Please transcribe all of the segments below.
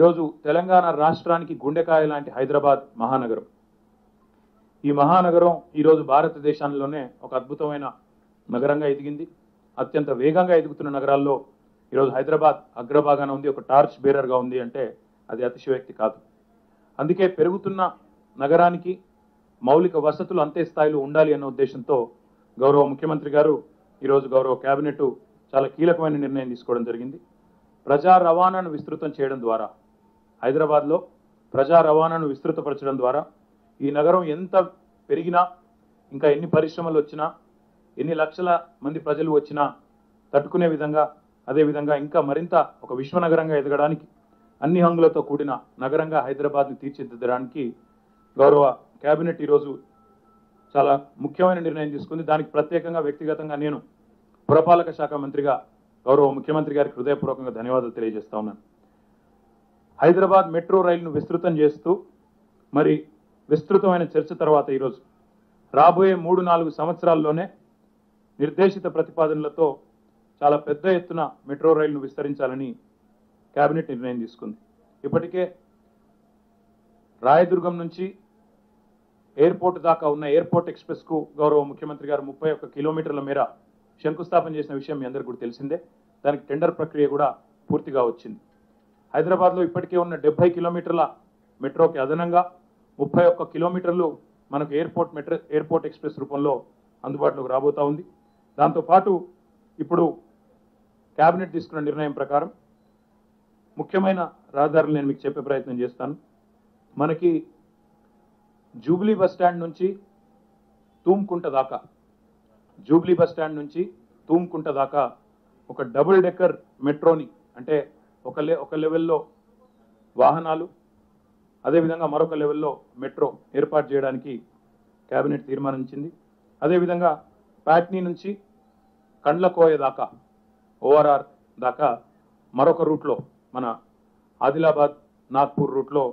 ఈరోజు తెలంగాణ రాష్ట్రానికి గుండెకాయ లాంటి హైదరాబాద్ మహానగరం ఈ మహానగరం ఈరోజు భారతదేశంలోనే ఒక అద్భుతమైన నగరంగా ఎదిగింది అత్యంత వేగంగా ఎదుగుతున్న నగరాల్లో ఈరోజు హైదరాబాద్ అగ్రభాగాన ఉంది ఒక టార్చ్ బేరర్గా ఉంది అంటే అది అతిశయోక్తి కాదు అందుకే పెరుగుతున్న నగరానికి మౌలిక వసతులు అంతే స్థాయిలో ఉండాలి అన్న ఉద్దేశంతో గౌరవ ముఖ్యమంత్రి గారు ఈరోజు గౌరవ కేబినెట్ చాలా కీలకమైన నిర్ణయం తీసుకోవడం జరిగింది ప్రజా రవాణాను విస్తృతం చేయడం ద్వారా హైదరాబాద్లో ప్రజా రవాణాను విస్తృతపరచడం ద్వారా ఈ నగరం ఎంత పెరిగినా ఇంకా ఎన్ని పరిశ్రమలు వచ్చినా ఎన్ని లక్షల మంది ప్రజలు వచ్చినా తట్టుకునే విధంగా అదేవిధంగా ఇంకా మరింత ఒక విశ్వనగరంగా ఎదగడానికి అన్ని హంగులతో కూడిన నగరంగా హైదరాబాద్ని తీర్చిదిద్దడానికి గౌరవ కేబినెట్ ఈరోజు చాలా ముఖ్యమైన నిర్ణయం తీసుకుంది దానికి ప్రత్యేకంగా వ్యక్తిగతంగా నేను పురపాలక శాఖ మంత్రిగా గౌరవ ముఖ్యమంత్రి గారికి హృదయపూర్వకంగా ధన్యవాదాలు తెలియజేస్తా ఉన్నాను హైదరాబాద్ మెట్రో రైలును విస్తృతం చేస్తూ మరి విస్తృతమైన చర్చ తర్వాత ఈరోజు రాబోయే మూడు నాలుగు సంవత్సరాల్లోనే నిర్దేశిత ప్రతిపాదనలతో చాలా పెద్ద ఎత్తున మెట్రో రైలును విస్తరించాలని కేబినెట్ నిర్ణయం తీసుకుంది ఇప్పటికే రాయదుర్గం నుంచి ఎయిర్పోర్ట్ దాకా ఉన్న ఎయిర్పోర్ట్ ఎక్స్ప్రెస్ కు గౌరవ ముఖ్యమంత్రి గారు ముప్పై ఒక్క కిలోమీటర్ల మేర శంకుస్థాపన చేసిన విషయం మీ అందరికీ కూడా తెలిసిందే దానికి టెండర్ ప్రక్రియ కూడా పూర్తిగా వచ్చింది హైదరాబాద్లో ఇప్పటికే ఉన్న డెబ్బై కిలోమీటర్ల మెట్రోకి అదనంగా ముప్పై ఒక్క కిలోమీటర్లు మనకు ఎయిర్పోర్ట్ మెట్రో ఎయిర్పోర్ట్ ఎక్స్ప్రెస్ రూపంలో అందుబాటులోకి రాబోతా ఉంది దాంతోపాటు ఇప్పుడు కేబినెట్ తీసుకున్న నిర్ణయం ప్రకారం ముఖ్యమైన రహదారులు నేను మీకు చెప్పే ప్రయత్నం చేస్తాను మనకి జూబ్లీ బస్ స్టాండ్ నుంచి తూమ్కుంట దాకా జూబ్లీ బస్ స్టాండ్ నుంచి తూమ్కుంట దాకా ఒక డబుల్ డెక్కర్ మెట్రోని అంటే ఒక లె ఒక లెవెల్లో వాహనాలు అదేవిధంగా మరొక లెవెల్లో మెట్రో ఏర్పాటు చేయడానికి కేబినెట్ తీర్మానించింది అదేవిధంగా ప్యాట్నీ నుంచి కండ్లకోయ దాకా ఓఆర్ఆర్ దాకా మరొక రూట్లో మన ఆదిలాబాద్ నాగ్పూర్ రూట్లో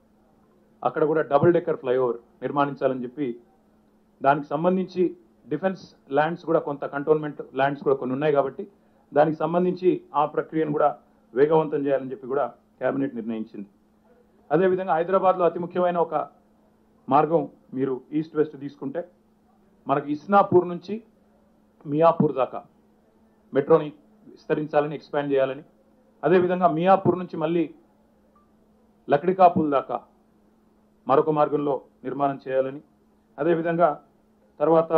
అక్కడ కూడా డబుల్ డెక్కర్ ఫ్లైఓవర్ నిర్మాణించాలని చెప్పి దానికి సంబంధించి డిఫెన్స్ ల్యాండ్స్ కూడా కొంత కంటోన్మెంట్ ల్యాండ్స్ కూడా కొన్ని ఉన్నాయి కాబట్టి దానికి సంబంధించి ఆ ప్రక్రియను కూడా వేగవంతం చేయాలని చెప్పి కూడా కేబినెట్ నిర్ణయించింది అదేవిధంగా హైదరాబాద్లో అతి ముఖ్యమైన ఒక మార్గం మీరు ఈస్ట్ వెస్ట్ తీసుకుంటే మనకి ఇస్నాపూర్ నుంచి మియాపూర్ దాకా మెట్రోని విస్తరించాలని ఎక్స్పాండ్ చేయాలని అదేవిధంగా మియాపూర్ నుంచి మళ్ళీ లక్డికాపుల్ దాకా మరొక మార్గంలో నిర్మాణం చేయాలని అదేవిధంగా తర్వాత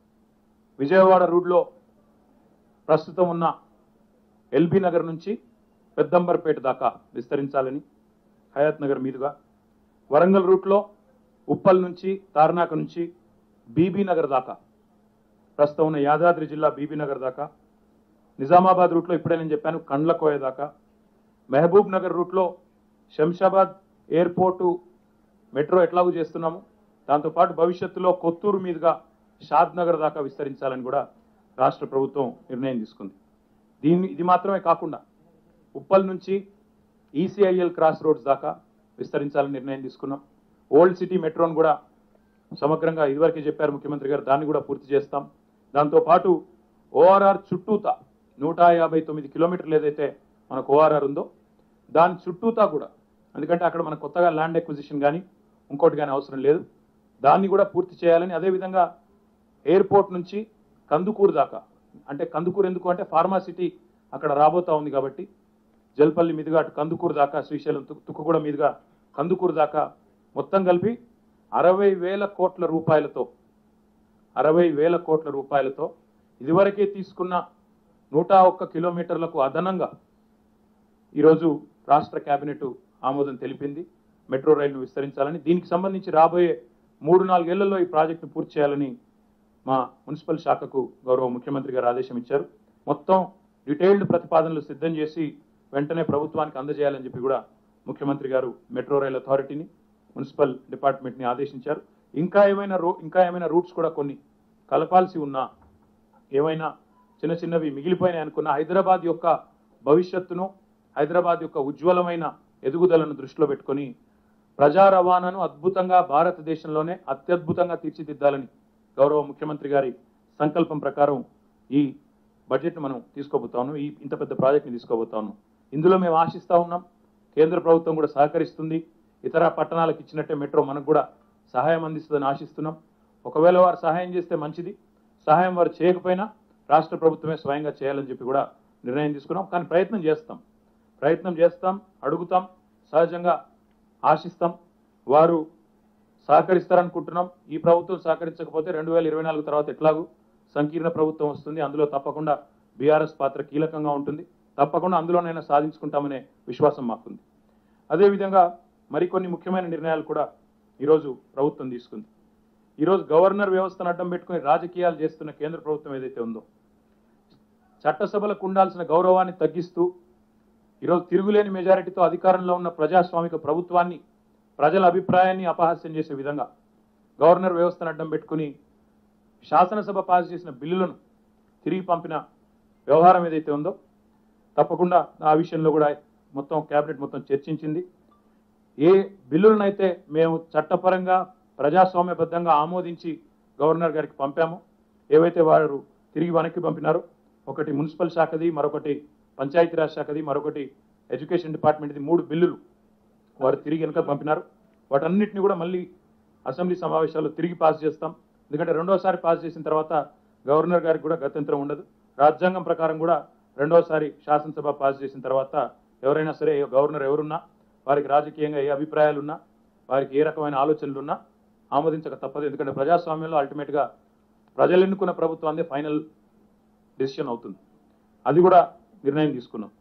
విజయవాడ రూట్లో ప్రస్తుతం ఉన్న ఎల్బీ నగర్ నుంచి పెద్దంబర్పేట దాకా విస్తరించాలని హయాత్ నగర్ మీదుగా వరంగల్ రూట్లో ఉప్పల్ నుంచి తార్నాక నుంచి బీబీ నగర్ దాకా ప్రస్తుతం ఉన్న యాదాద్రి జిల్లా బీబీ నగర్ దాకా నిజామాబాద్ రూట్లో ఇప్పుడే నేను చెప్పాను కండ్లకోయ దాకా మహబూబ్ నగర్ రూట్లో శంషాబాద్ ఎయిర్పోర్టు మెట్రో ఎట్లాగూ చేస్తున్నాము దాంతోపాటు భవిష్యత్తులో కొత్తూరు మీదుగా షాద్ నగర్ దాకా విస్తరించాలని కూడా రాష్ట్ర ప్రభుత్వం నిర్ణయం తీసుకుంది దీన్ని ఇది మాత్రమే కాకుండా ఉప్పల్ నుంచి ఈసీఐఎల్ క్రాస్ రోడ్స్ దాకా విస్తరించాలని నిర్ణయం తీసుకున్నాం ఓల్డ్ సిటీ మెట్రోను కూడా సమగ్రంగా ఇదివరకే చెప్పారు ముఖ్యమంత్రి గారు దాన్ని కూడా పూర్తి చేస్తాం దాంతోపాటు ఓఆర్ఆర్ చుట్టూతా నూట యాభై తొమ్మిది కిలోమీటర్లు ఏదైతే మనకు ఓఆర్ఆర్ ఉందో దాని చుట్టూతా కూడా ఎందుకంటే అక్కడ మనకు కొత్తగా ల్యాండ్ ఎక్విజిషన్ కానీ ఇంకోటి కానీ అవసరం లేదు దాన్ని కూడా పూర్తి చేయాలని అదేవిధంగా ఎయిర్పోర్ట్ నుంచి కందుకూరు దాకా అంటే కందుకూరు ఎందుకు అంటే ఫార్మా సిటీ అక్కడ రాబోతా ఉంది కాబట్టి జల్పల్లి మీదుగా అటు కందుకూరు దాకా శ్రీశైలం తుక్కు- తుక్కుగూడ మీదుగా కందుకూరు దాకా మొత్తం కలిపి అరవై వేల కోట్ల రూపాయలతో అరవై వేల కోట్ల రూపాయలతో ఇదివరకే తీసుకున్న నూట ఒక్క కిలోమీటర్లకు అదనంగా ఈరోజు రాష్ట్ర కేబినెట్ ఆమోదం తెలిపింది మెట్రో రైలును విస్తరించాలని దీనికి సంబంధించి రాబోయే మూడు నాలుగేళ్లలో ఈ ప్రాజెక్టును పూర్తి చేయాలని మా మున్సిపల్ శాఖకు గౌరవ ముఖ్యమంత్రి గారు ఆదేశం ఇచ్చారు మొత్తం డీటెయిల్డ్ ప్రతిపాదనలు సిద్ధం చేసి వెంటనే ప్రభుత్వానికి అందజేయాలని చెప్పి కూడా ముఖ్యమంత్రి గారు మెట్రో రైల్ అథారిటీని మున్సిపల్ డిపార్ట్మెంట్ని ఆదేశించారు ఇంకా ఏమైనా రో ఇంకా ఏమైనా రూట్స్ కూడా కొన్ని కలపాల్సి ఉన్నా ఏమైనా చిన్న చిన్నవి మిగిలిపోయినాయి అనుకున్న హైదరాబాద్ యొక్క భవిష్యత్తును హైదరాబాద్ యొక్క ఉజ్వలమైన ఎదుగుదలను దృష్టిలో పెట్టుకొని ప్రజా రవాణాను అద్భుతంగా భారతదేశంలోనే అత్యద్భుతంగా తీర్చిదిద్దాలని గౌరవ ముఖ్యమంత్రి గారి సంకల్పం ప్రకారం ఈ బడ్జెట్ను మనం తీసుకోబోతా ఉన్నాం ఈ ఇంత పెద్ద ప్రాజెక్ట్ని తీసుకోబోతా ఉన్నాం ఇందులో మేము ఆశిస్తా ఉన్నాం కేంద్ర ప్రభుత్వం కూడా సహకరిస్తుంది ఇతర పట్టణాలకు ఇచ్చినట్టే మెట్రో మనకు కూడా సహాయం అందిస్తుందని ఆశిస్తున్నాం ఒకవేళ వారు సహాయం చేస్తే మంచిది సహాయం వారు చేయకపోయినా రాష్ట్ర ప్రభుత్వమే స్వయంగా చేయాలని చెప్పి కూడా నిర్ణయం తీసుకున్నాం కానీ ప్రయత్నం చేస్తాం ప్రయత్నం చేస్తాం అడుగుతాం సహజంగా ఆశిస్తాం వారు సహకరిస్తారనుకుంటున్నాం ఈ ప్రభుత్వం సహకరించకపోతే రెండు వేల ఇరవై నాలుగు తర్వాత ఎట్లాగూ సంకీర్ణ ప్రభుత్వం వస్తుంది అందులో తప్పకుండా బీఆర్ఎస్ పాత్ర కీలకంగా ఉంటుంది తప్పకుండా అందులోనైనా సాధించుకుంటామనే విశ్వాసం మాకుంది అదేవిధంగా మరికొన్ని ముఖ్యమైన నిర్ణయాలు కూడా ఈరోజు ప్రభుత్వం తీసుకుంది ఈరోజు గవర్నర్ వ్యవస్థను అడ్డం పెట్టుకుని రాజకీయాలు చేస్తున్న కేంద్ర ప్రభుత్వం ఏదైతే ఉందో చట్టసభలకు ఉండాల్సిన గౌరవాన్ని తగ్గిస్తూ ఈరోజు తిరుగులేని మెజారిటీతో అధికారంలో ఉన్న ప్రజాస్వామిక ప్రభుత్వాన్ని ప్రజల అభిప్రాయాన్ని అపహాస్యం చేసే విధంగా గవర్నర్ వ్యవస్థను అడ్డం పెట్టుకుని శాసనసభ పాస్ చేసిన బిల్లులను తిరిగి పంపిన వ్యవహారం ఏదైతే ఉందో తప్పకుండా ఆ విషయంలో కూడా మొత్తం కేబినెట్ మొత్తం చర్చించింది ఏ బిల్లులనైతే మేము చట్టపరంగా ప్రజాస్వామ్యబద్ధంగా ఆమోదించి గవర్నర్ గారికి పంపామో ఏవైతే వారు తిరిగి వెనక్కి పంపినారో ఒకటి మున్సిపల్ శాఖది మరొకటి పంచాయతీరాజ్ శాఖది మరొకటి ఎడ్యుకేషన్ డిపార్ట్మెంట్ది మూడు బిల్లులు వారు తిరిగి వెనక పంపినారు వాటన్నిటిని కూడా మళ్ళీ అసెంబ్లీ సమావేశాల్లో తిరిగి పాస్ చేస్తాం ఎందుకంటే రెండోసారి పాస్ చేసిన తర్వాత గవర్నర్ గారికి కూడా గత్యంతరం ఉండదు రాజ్యాంగం ప్రకారం కూడా రెండోసారి శాసనసభ పాస్ చేసిన తర్వాత ఎవరైనా సరే గవర్నర్ ఎవరున్నా వారికి రాజకీయంగా ఏ అభిప్రాయాలున్నా వారికి ఏ రకమైన ఆలోచనలున్నా ఆమోదించక తప్పదు ఎందుకంటే ప్రజాస్వామ్యంలో అల్టిమేట్గా ప్రజలు ఎన్నుకున్న ప్రభుత్వాన్ని ఫైనల్ డెసిషన్ అవుతుంది అది కూడా నిర్ణయం తీసుకున్నాం